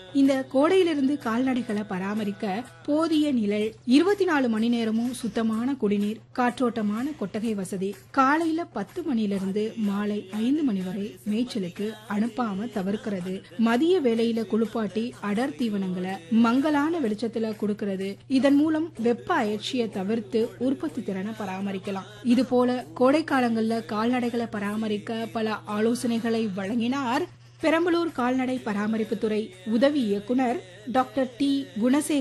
இந்த கோடையிலிருந்து கால்நடைகளை பராமரிக்க போதிய நிழல் இருபத்தி நாலு மணி நேரமும் சுத்தமான குடிநீர் காற்றோட்டமான கொட்டகை வசதி காலையில பத்து மணிலிருந்து மாலை ஐந்து மணி வரை மேய்ச்சலுக்கு அனுப்பாம தவிர்க்கிறது மதிய வேளையில குளிப்பாட்டி அடர் தீவனங்களை மங்கலான வெளிச்சத்துல கொடுக்கிறது இதன் மூலம் வெப்ப அயற்சியை தவிர்த்து உற்பத்தி திறனை பராமரிக்கலாம் இது போல கோடை காலங்கள்ல கால்நடைகளை பராமரிக்க பல ஆலோசனைகளை வழங்கினார் பெரம்பலூர் கால்நடை பராமரிப்புத்துறை உதவி இயக்குனர் டாக்டர் டி குணசேகர்